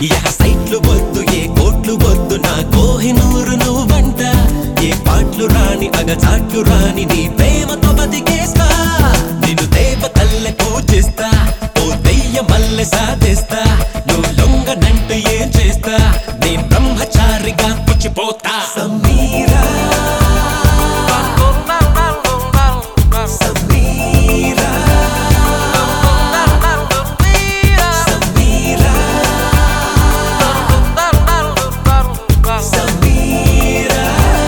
Yeah సైట్లు వద్దు ఏ కోట్లు వద్దు నా కోహినూరు నువ్వంట ఏ పాటలు రాని అగచాట్లు రాని నీ ప్రేమతో బతికేస్తా నిన్ను దేవతల్లె పూజిస్తా ఓ దెయ్య మల్లె సాధిస్తా నువ్వు లొంగనంటూ ఏం చేస్తా నేను బ్రహ్మచారిగా పుచ్చిపోతా సమీరా సమీరా సమీరా సమీరా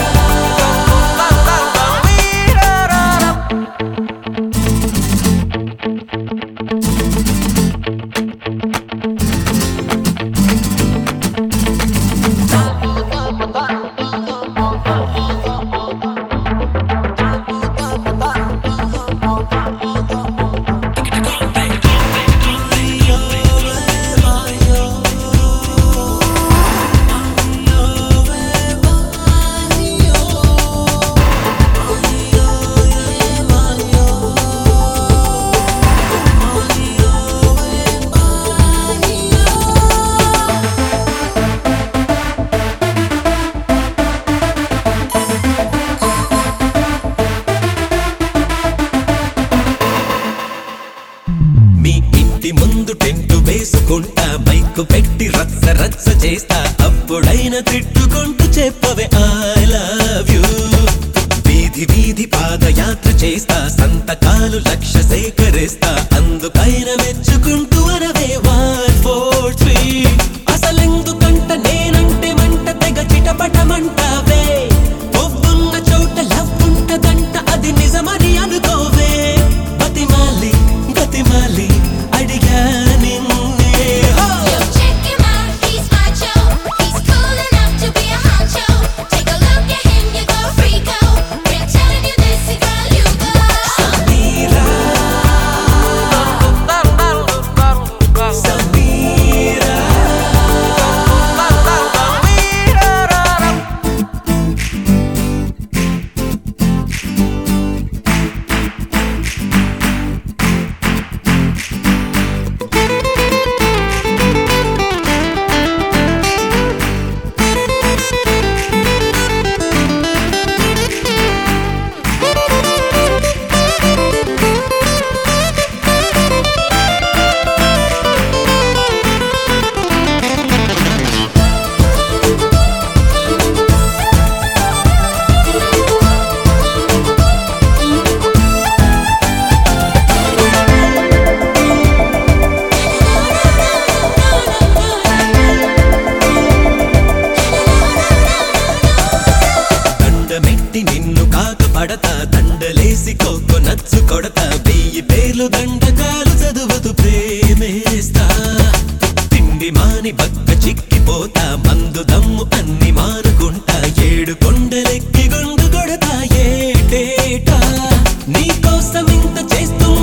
మీ ఇంటి ముందు టెంట్ వేసుకుంటా మైకు పెట్టి రచ్చ రచ్చ చేస్తా అప్పుడైనా తిట్టుకుంటూ చెప్పవే ఐ లవ్ యూ వీధి వీధి పాదయాత్ర చేస్తా సంతకాలు లక్ష సేకరిస్తా అందుకైనా మెచ్చుకుంటూ అనవే వన్ ఫోర్ త్రీ అసలెందుకంట నేనంటే మంట తెగ చిటపటమంటావే ఒవ్వున్న చోట లవ్ ఉంటదంట అది నిజమని అనుకోవే బతిమాలి బతిమాలి అడిగా నిన్నే హో! Yo, check him out, he's macho. He's cool enough to be a honcho. Take a look at him, you go freako. We're telling you this is how you go. Sameera Sameera దండమెట్టి నిన్ను కాక పడతా దండలేసి కోకో నచ్చు కొడతా వెయ్యి పేర్లు దండకాలు చదువుతూ ప్రేమేస్తా తిండి మాని బక్క చిక్కిపోతా మందు దమ్ము అన్ని మానుకుంటా ఏడు కొండలెక్కి గుండు కొడతా ఏటేటా నీ కోసం ఇంత చేస్తున్నా